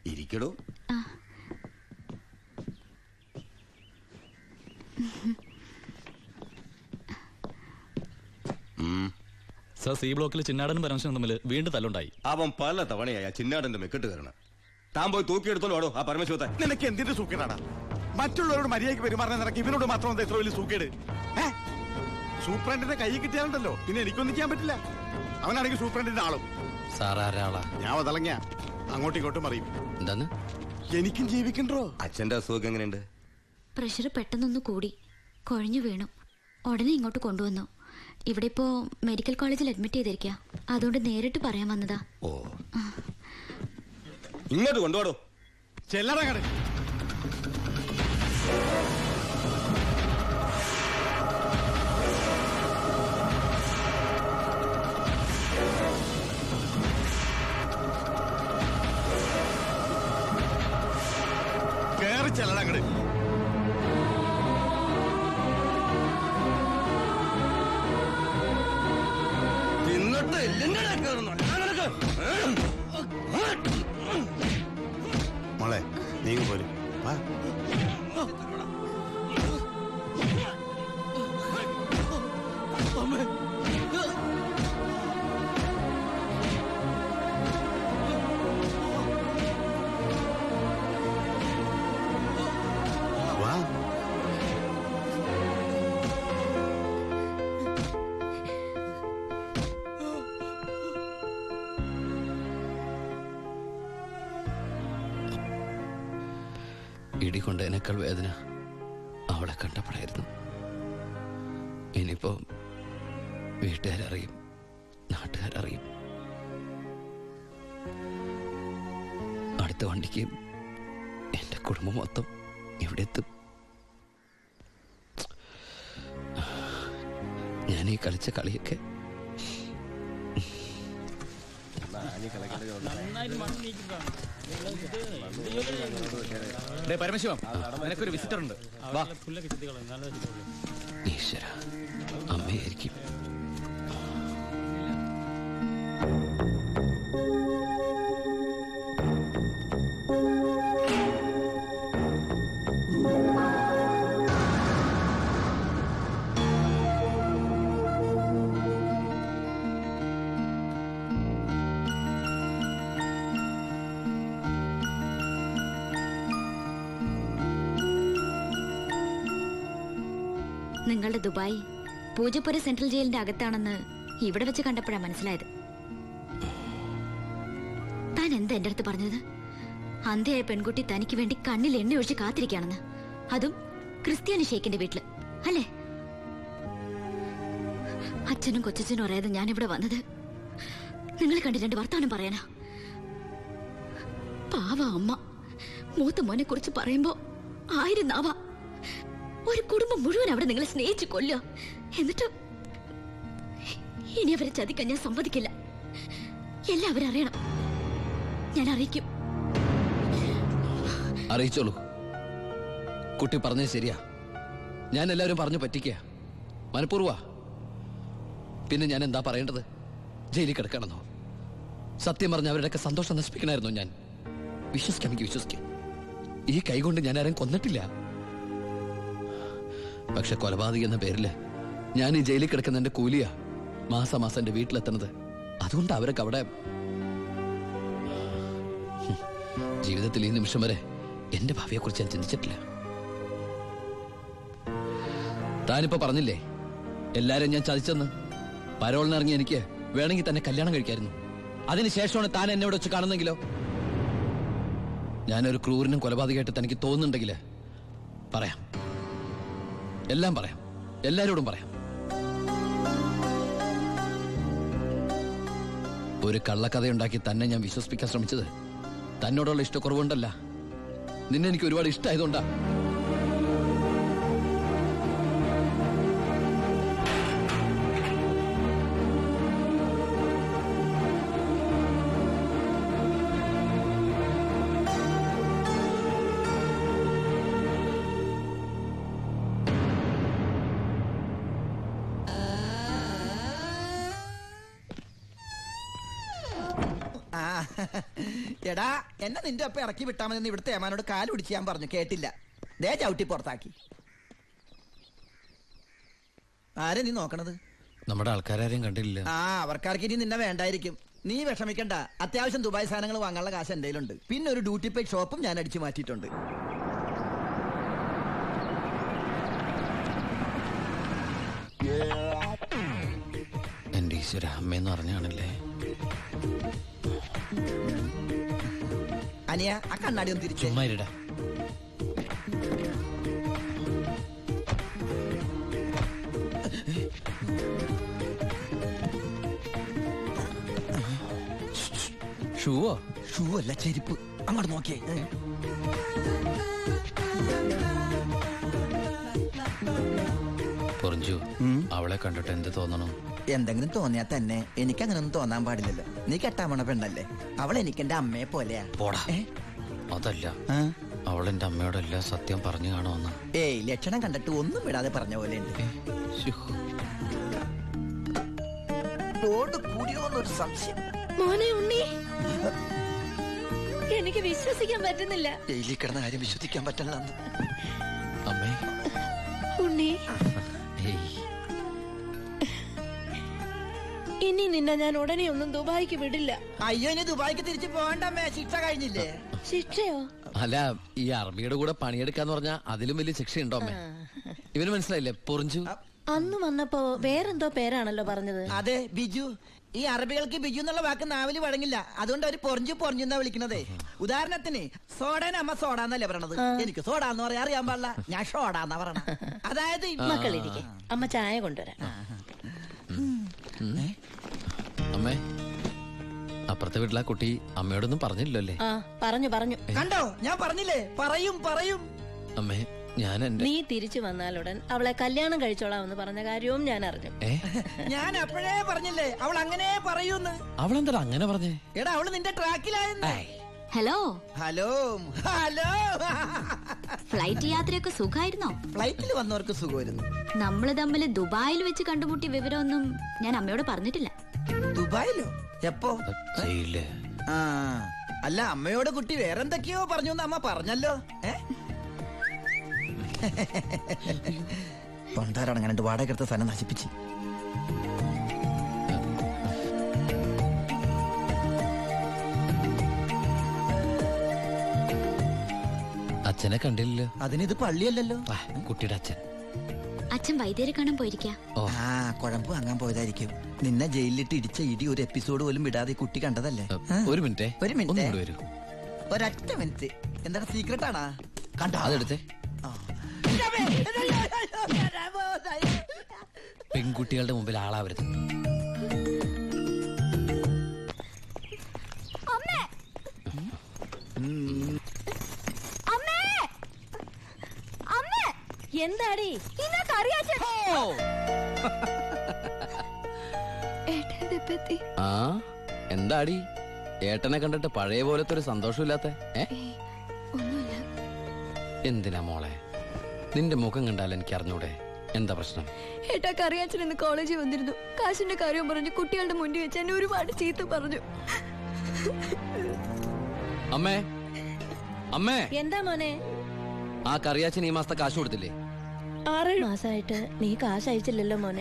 ഇരിക്കടോ sir C ബ്ലോക്കിൽ ചിന്നാടനും പരമശിവനും തമ്മിൽ വീണ്ടും തല്ലുണ്ടായി അവൻ പല തവണയായി ആ ചിന്നാടന്റെ മെക്കിട്ട് കയറണം താൻ പോയി തൂക്കിയെടുത്തോണ്ട് വാടോ ആ പരമശിവത്തെ നിനക്ക് എന്തിന്റെ സൂക്കേടാടാ മറ്റുള്ളവരോട് മര്യാദയ്ക്ക് പെരുമാറാൻ നിനക്ക് ഇവനോട് മാത്രം എന്താ ഇത്ര വലിയ സൂക്കേട് ഏ സൂപ്രണ്ടിന്റെ കൈ കിട്ടിയാലുണ്ടല്ലോ പിന്നെ എനിക്കൊന്നും ചെയ്യാൻ പറ്റില്ല അവനാണെങ്കിൽ സൂപ്രണ്ടിന്റെ ആളും സാറാരാളാ ഞാൻ വതളങ്ങിയ അങ്ങോട്ടും ഇങ്ങോട്ടും അറിയും എന്താന്ന് എനിക്കും ജീവിക്കണ്ടോ അച്ഛന്റെ അസുഖം എങ്ങനെയുണ്ട് പ്രഷർ പെട്ടെന്നൊന്ന് കൂടി കുഴഞ്ഞു വീണു ഉടനെ ഇങ്ങോട്ട് കൊണ്ടുവന്നു ഇവിടെ ഇപ്പോ മെഡിക്കൽ കോളേജിൽ അഡ്മിറ്റ് ചെയ്തിരിക്കുക അതുകൊണ്ട് നേരിട്ട് പറയാൻ വന്നതാ ഓ ഇങ്ങോട്ട് കൊണ്ടുപോടോ ചെല്ലട കട കേറി ചെല്ലട അങ്ങട് തിന്നിട്ട് എല്ലിന്റെ മോളെ നീങ്ങി പോരും വാ വാ ഇടി കൊണ്ടതിനേക്കാൾ വേദന അവളെ കണ്ടപ്പോഴായിരുന്നു ഇനിയിപ്പോ വീട്ടുകാരറിയും നാട്ടുകാരറിയും അടുത്ത വണ്ടിക്ക് എന്റെ കുടുംബം മൊത്തം ഇവിടെ എത്തും ഞാൻ ഈ കളിച്ച കളിയൊക്കെ പരമശിവം നിനക്കൊരു വിസിറ്റർ ഉണ്ട് വാ ഈശ്വര അമ്മയായിരിക്കും നിങ്ങളുടെ ദുബായ് പൂജപ്പുര സെൻട്രൽ ജയിലിന്റെ അകത്താണെന്ന് ഇവിടെ വെച്ച് കണ്ടപ്പോഴാണ് മനസ്സിലായത് താൻ എന്താ എന്റെ അടുത്ത് പറഞ്ഞത് അന്ധയായ പെൺകുട്ടി തനിക്ക് വേണ്ടി കണ്ണിൽ എണ്ണ ഒഴിച്ച് കാത്തിരിക്കുകയാണെന്ന് അതും ക്രിസ്ത്യാനി ഷേക്കിന്റെ വീട്ടില് അല്ലേ അച്ഛനും കൊച്ചച്ഛനും അറിയാതെ ഞാൻ ഇവിടെ വന്നത് നിങ്ങൾ കണ്ട് രണ്ട് വർത്താനം പറയാനാ പാവ അമ്മ മൂത്ത മോനെ കുറിച്ച് പറയുമ്പോ ആയിരം നാവാ ഒരു കുടുംബം മുഴുവൻ അവിടെ നിങ്ങളെ സ്നേഹിച്ചു കൊല്ലുക എന്നിട്ട് ഇനി അവരെ ചതിക്കാൻ ഞാൻ സമ്മതിക്കില്ല എല്ലാവരും അറിയണം ഞാൻ അറിയിക്കും അറിയിച്ചോളൂ കുട്ടി പറഞ്ഞത് ശരിയാ ഞാൻ എല്ലാവരും പറഞ്ഞു പറ്റിക്കുക മനഃപൂർവ്വ പിന്നെ ഞാൻ എന്താ പറയേണ്ടത് ജയിലിൽ കിടക്കണമെന്നോ സത്യം പറഞ്ഞ അവരുടെയൊക്കെ സന്തോഷം നശിപ്പിക്കണമായിരുന്നു ഞാൻ വിശ്വസിക്കാം എനിക്ക് വിശ്വസിക്കാം ഈ കൈകൊണ്ട് ഞാൻ ആരെയും കൊന്നിട്ടില്ല പക്ഷെ കൊലപാതക എന്ന പേരില് ഞാൻ ഈ ജയിലിൽ കിടക്കുന്നതിന്റെ കൂലിയാ മാസം മാസം എന്റെ വീട്ടിലെത്തുന്നത് അതുകൊണ്ട് അവരൊക്കെ അവിടെ ഹും, ജീവിതത്തിൽ ഈ നിമിഷം വരെ എന്റെ ഭാവിയെ കുറിച്ച് ഞാൻ ചിന്തിച്ചിട്ടില്ല താനിപ്പോ പറഞ്ഞില്ലേ എല്ലാരും ഞാൻ ചതിച്ചെന്ന് പരോളിനിറങ്ങി എനിക്ക് വേണമെങ്കിൽ തന്നെ കല്യാണം കഴിക്കായിരുന്നു അതിനുശേഷമാണ് താൻ എന്നെ ഇവിടെ വെച്ച് കാണുന്നെങ്കിലോ ഞാനൊരു ക്രൂരനും കൊലപാതകമായിട്ട് തനിക്ക് തോന്നുന്നുണ്ടെങ്കിൽ പറയാം എല്ലാം പറയാം എല്ലാരോടും പറയാം ഒരു കള്ളക്കഥയുണ്ടാക്കി തന്നെ ഞാൻ വിശ്വസിപ്പിക്കാൻ ശ്രമിച്ചത് തന്നോടുള്ള ഇഷ്ടക്കുറവുണ്ടല്ല നിന്നെ എനിക്ക് ഒരുപാട് ഇഷ്ടമായതുകൊണ്ടാ എടാ എന്നെ നിന്റെ ഒപ്പം ഇറക്കി വിട്ടാ മതി ഇവിടുത്തെ ഏമാനോട് കാല് പിടിച്ച് ഞാൻ പറഞ്ഞു കേട്ടില്ല ദേ ചവിട്ടി പുറത്താക്കി ആരെ നീ നോക്കണത് നമ്മുടെ ആൾക്കാരും കണ്ടില്ല ആ അവർക്കാർക്ക് ഇനി നിന്നെ വേണ്ടായിരിക്കും നീ വിഷമിക്കണ്ട അത്യാവശ്യം ദുബായ് സാധനങ്ങൾ വാങ്ങാനുള്ള കാശ് എന്റെ കയ്യിലുണ്ട് പിന്നെ ഒരു ഡ്യൂട്ടി പെയ്ഡ് ഷോപ്പും ഞാൻ അടിച്ചു മാറ്റിയിട്ടുണ്ട് എന്റെ ഈശ്വര അമ്മയെന്ന് പറഞ്ഞാണല്ലേ അനിയ ആ കണ്ണാടി ഒന്ന് തിരിച്ചു ചുമ്മാ ഇരിടാ ഷൂവോ ഷൂ അല്ല ചെരുപ്പ് അങ്ങോട്ട് നോക്കിയേ ഏ. പൊറിഞ്ചു അവളെ കണ്ടിട്ട് എന്ത് തോന്നണം എന്തെങ്കിലും തോന്നിയാ തന്നെ എനിക്ക് അങ്ങനൊന്നും തോന്നാൻ പാടില്ലല്ലോ നീ കെട്ടാമണ പെണ്ണല്ലേ അവൾ എനിക്ക് എന്റെ അമ്മയെ പോലെയാ പോടാ ഏ? അതല്ല ആ? അവൾ എന്റെ അമ്മയോടെല്ലാം സത്യം പറഞ്ഞു കാണുമെന്ന് ഏയ് ലക്ഷണം കണ്ടിട്ട് ഒന്നും വിടാതെ പറഞ്ഞ പോലെ ഉണ്ട് ശ്ശോ. ലോഡ് കൂടിയോന്നൊരു സംശയം മോനെ ഉണ്ണി എനിക്ക് വിശ്വസിക്കാൻ പറ്റുന്നില്ല ജയിലിൽ കിടന്ന കാര്യം വിശ്വസിക്കാൻ പറ്റില്ല അമ്മേ ഉണ്ണി ഏയ് ഇനി നിന്നെ ഞാൻ ഉടനെ ഒന്നും ദുബായിക്ക് വിടില്ല അയ്യോ ഇനി ദുബായിക്ക് തിരിച്ചു പോകണ്ടമ്മേ ശിക്ഷ കഴിഞ്ഞില്ലേ ശിക്ഷയോ അല്ല ഈ അറബിയുടെ കൂടെ പണിയെടുക്കാന്ന് പറഞ്ഞാ അതിലും വലിയ ശിക്ഷയുണ്ടോ അമ്മേ ഇവന് മനസ്സിലായില്ലേ പൊറിഞ്ചു അന്ന് വന്നപ്പോ വേറെന്തോ പേരാണല്ലോ പറഞ്ഞത് അതെ ബിജു ഈ അറബികൾക്ക് ബിജു എന്നുള്ള വാക്ക് നാവില് വഴങ്ങില്ല അതുകൊണ്ട് അവര് പൊറിഞ്ചു പൊറിഞ്ഞു എന്നാ വിളിക്കണതേ ഉദാഹരണത്തിന് സോഡേന അമ്മ സോഡ എന്നല്ലേ പറയണത് എനിക്ക് സോഡ എന്ന് പറയാൻ അറിയാൻ പാടില്ല ഞാൻ ഷോഡ എന്നാ പറയണ അതായത് ഈ- മക്കളിരിക്കെ അമ്മ ചായ കൊണ്ടുവരാം അമ്മേ അപ്പുറത്തെ വീട്ടിലെ ആ കുട്ടി അമ്മയോടൊന്നും പറഞ്ഞില്ലല്ലോ അല്ലേ ആ പറഞ്ഞു പറഞ്ഞു കണ്ടോ ഞാൻ പറഞ്ഞില്ലേ പറയും പറയും അമ്മേ ഞാൻ എന്റെ നീ തിരിച്ചു വന്നാലുടൻ അവളെ കല്യാണം കഴിച്ചോളാം എന്ന് പറഞ്ഞ കാര്യവും ഞാൻ അറിഞ്ഞു ഏ ഞാൻ അപ്പോഴേ പറഞ്ഞില്ലേ അവൾ അങ്ങനെ പറയൂന്ന് അവളെന്താ അങ്ങനെ പറഞ്ഞേ എടാ അവള് നിന്റെ ട്രാക്കിലായെന്ന് ഹലോ ഹലോ ഹലോ ഫ്ലൈറ്റ് യാത്രയൊക്കെ സുഖമായിരുന്നോ ഫ്ലൈറ്റിൽ വന്നവർക്ക് സുഖമായിരുന്നു നമ്മൾ തമ്മിൽ ദുബായിൽ വെച്ച് കണ്ടുമുട്ടിയ വിവരമൊന്നും ഞാൻ അമ്മയോട് പറഞ്ഞിട്ടില്ല ദുബായിലോ എപ്പോ ചെയ്യില്ലേ ആ അല്ല അമ്മയോട് കുട്ടി വേറെന്തൊക്കെയോ പറഞ്ഞു എന്ന് അമ്മ പറഞ്ഞല്ലോ ഏ പണ്ടാരടങ്ങാണ്ട് വാടക എടുത്ത സ്ഥലം നശിപ്പിച്ച് അച്ഛനെ കണ്ടില്ലല്ലോ അതിനിത് പള്ളിയല്ലല്ലോ ആ, കുട്ടിയുടെ അച്ഛൻ അച്ഛൻ വൈദ്യരെ കാണാൻ പോയിരിക്കാ ഓ ആ കുഴമ്പ് വാങ്ങാൻ പോയതായിരിക്കും നിന്നെ ജയിലിലിട്ട് ഇടിച്ച ഇടി ഒരു എപ്പിസോഡ് പോലും വിടാതെ ഈ കുട്ടി കണ്ടതല്ലേ ആ? ഒരു മിനിറ്റേ ഒരു മിനിറ്റ്. ഒന്നും കൂടി വരൂ ഒരൊറ്റ മിനിറ്റ് എന്താണ് സീക്രട്ട് ആണാ കണ്ടോ അതെടുത്തേ ആ. പെൺകുട്ടികളുടെ മുമ്പിൽ ആളാവരുത് എന്താടി ആ എന്താടി ഏട്ടനെ കണ്ടിട്ട് പഴയ പോലത്തെ ഒരു സന്തോഷമില്ലാത്ത ഏ എന്തിനാ മോളെ നിന്റെ മുഖം കണ്ടാൽ എനിക്ക് അറിഞ്ഞൂടെ എന്താ പ്രശ്നം ഏട്ടാ കറിയാച്ചൻ ഇന്ന് കോളേജിൽ വന്നിരുന്നു കാശിന്റെ കാര്യം പറഞ്ഞു കുട്ടികളുടെ മുന്നിൽ വെച്ച് എന്നെ ഒരുപാട് ചീത്ത പറഞ്ഞു അമ്മേ അമ്മേ എന്താ മോനെ ആ കറിയാച്ചൻ ഈ മാസത്തെ കാശ് കൊടുത്തില്ലേ ആറേഴ് മാസമായിട്ട് നീ കാശ് അയച്ചില്ലല്ലോ മോനെ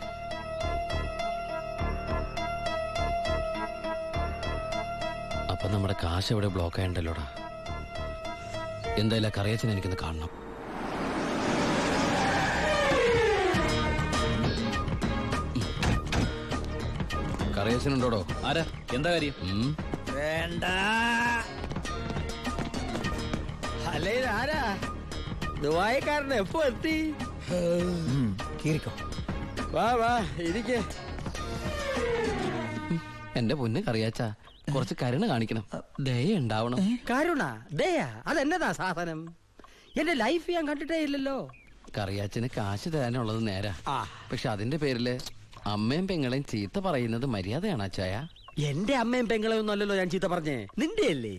അപ്പൊ നമ്മുടെ കാശ് എവിടെ ബ്ലോക്ക് ആയണ്ടല്ലോടാ എന്തായാലും ആ കറിയാച്ചൻ എനിക്കൊന്ന് കാണണം കറിയാച്ചനുണ്ടോടോ ആരാ എന്താ കാര്യം ഉം വേണ്ട അല്ലേ ആരാ ദുബായിക്കാരൻ എപ്പോ എത്തി കീറിക്കോ വാ വാ ഇരിക്കേ എന്റെ പൊന്ന് കറിയാച്ച കുറച്ച് കരുണ കാണിക്കണം ദയ ഉണ്ടാവണം കരുണ ദയാ അതെന്നതാ സാധനം എന്റെ ലൈഫ് ഞാൻ കണ്ടിട്ടേ ഇല്ലല്ലോ കറിയാച്ചന് കാശ് തരാനുള്ളത് നേരാ ആ പക്ഷെ അതിന്റെ പേരില് അമ്മയും പെങ്ങളെയും ചീത്ത പറയുന്നത് മര്യാദയാണ് അച്ചായ എന്റെ അമ്മയും പെങ്ങളെയും ഒന്നും അല്ലല്ലോ ഞാൻ ചീത്ത പറഞ്ഞേ നിന്റെ അല്ലേ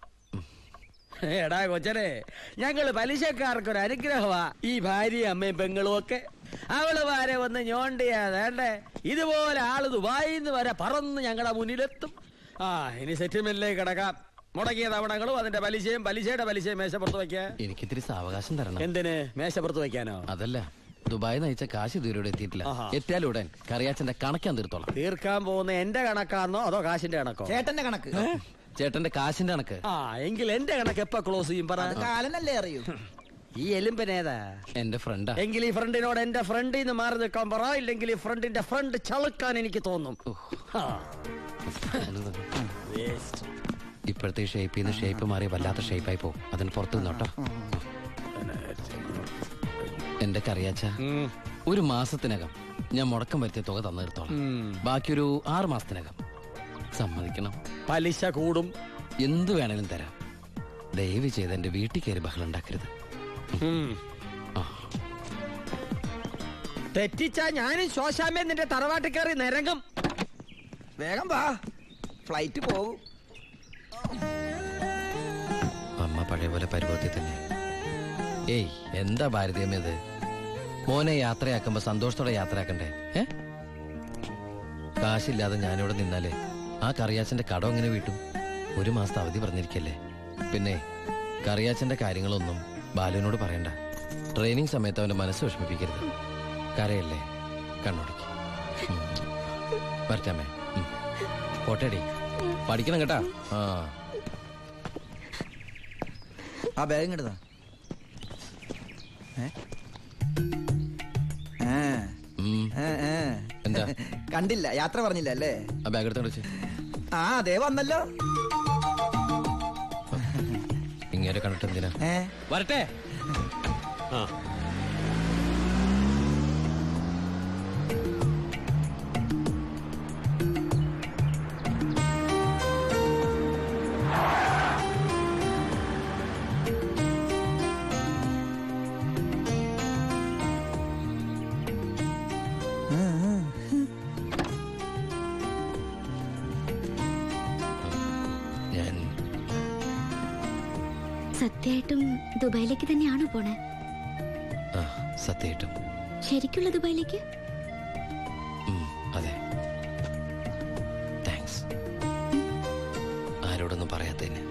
എടാ കൊച്ചനെ ഞങ്ങള് പലിശക്കാർക്കൊരു അനുഗ്രഹമാ ഈ ഭാര്യയും അമ്മയും പെങ്ങളും ഒക്കെ അവള് വരെ വന്ന് ഞോണ്ടിയാ വേണ്ടേ ഇതുപോലെ ആള് ദുബായിന്ന് വരെ പറന്ന് ഞങ്ങളുടെ മുന്നിലെത്തും ആ ഇനി സെറ്റിൽമെന്റിലേക്ക് കിടക്കാം മുടക്കിയ തവണകളും അതിന്റെ പലിശയും പലിശയുടെ പലിശയും മേശപ്പുറത്ത് വെക്കാൻ എനിക്കിത്തിരി സാവകാശം തരണം എന്തിന് മേശപ്പുറത്ത് വെക്കാനോ അതല്ല ദുബായ് നയിച്ച കാശ് ഇതുവരെ എത്തിയിട്ടില്ല ആഹാ. എത്തിയാലുടൻ കറിയാച്ചന്റെ കണക്കാൻ തീർത്തോളാം തീർക്കാൻ പോകുന്ന എന്റെ കണക്കാണോ അതോ കാശിന്റെ കണക്കോ ചേട്ടന്റെ കണക്ക് ചേട്ടന്റെ കാശിന്റെ കണക്ക് ആ എങ്കിൽ എന്റെ കണക്ക് എപ്പ ക്ലോസ് ചെയ്യും പറ അത് കാലനല്ലേ അറിയൂ ഈ എലുമ്പനേതാ എന്റെ ഫ്രണ്ടാ എങ്കിൽ ഈ ഫ്രണ്ടിനോട് എന്റെ ഫ്രണ്ടിൽ നിന്ന് മാറി നിൽക്കാൻ പറ ഇല്ലെങ്കിൽ ഈ ഫ്രണ്ടിന്റെ ഫ്രണ്ട് ചളുക്കാൻ എനിക്ക് തോന്നും ആ. Waste. ഇപ്പോഴത്തെ ഷേപ്പിൽ നിന്ന് ഷേപ്പ് മാറി വല്ലാത്ത ഷേപ്പായി പോകും അതിന് പുറത്ത് നിന്നോട്ടോ എന്റെ കറിയാച്ച ഉം. ഒരു മാസത്തിനകം ഞാൻ മുടക്കം വരുത്തിയ തുക തന്നു തീർത്തോളാം ഉം. ബാക്കി ഒരു ആറ് മാസത്തിനകം സമ്മതിക്കണം പലിശ കൂടും എന്തു വേണേലും തരാം ദയവ് ചെയ്ത് എന്റെ വീട്ടിൽ കയറി ബഹളം ഉണ്ടാക്കരുത് ഉം. ആ. തെറ്റിച്ചാ ഞാനും ശോശാമ്മ നിന്റെ തറവാട്ടിൽ കയറി നിരങ്ങും വേഗം വാ ഫ്ലൈറ്റ് പോകും അമ്മ പഴയ പോലെ പരുവത്തിൽ തന്നെ ഏയ് എന്താ ഭാരതീയമ്മ ഇത് മോനെ യാത്രയാക്കുമ്പോ സന്തോഷത്തോടെ യാത്രയാക്കണ്ടേ ഏ കാശില്ലാതെ ഞാനിവിടെ നിന്നാലേ ആ കറിയാച്ചന്റെ കടം എങ്ങനെ വീട്ടും ഒരു മാസത്തെ അവധി പറഞ്ഞിരിക്കല്ലേ പിന്നെ കറിയാച്ചന്റെ കാര്യങ്ങളൊന്നും ബാലുവിനോട് പറയണ്ട ട്രെയിനിങ് സമയത്ത് അവന്റെ മനസ്സ് വിഷമിപ്പിക്കരുത് കരയല്ലേ കണ്ണോടിക്ക് ഉം. വരട്ടാമേ ഉം. പോട്ടേടി പഠിക്കണം കേട്ടാ ആ ആ ബാഗ് ഇങ്ങോട്ടാ ഉം. എന്താ? കണ്ടില്ല യാത്ര പറഞ്ഞില്ല അല്ലേ ആ ബാഗ് എടുത്തോണ്ട് വെച്ച് ആ അതേ വന്നല്ലോ ഇങ്ങനെ കണ്ടിട്ട് എന്തിനാ ഏ വരട്ടെ ഞാൻ സത്യമായിട്ടും ദുബായിലേക്ക് തന്നെയാണോ പോണേ ആ സത്യമായിട്ടും ശരിക്കുള്ള ദുബായിലേക്ക് ഉം, അതെ താങ്ക്സ് ആരോടൊന്നും പറയാത്തതിന്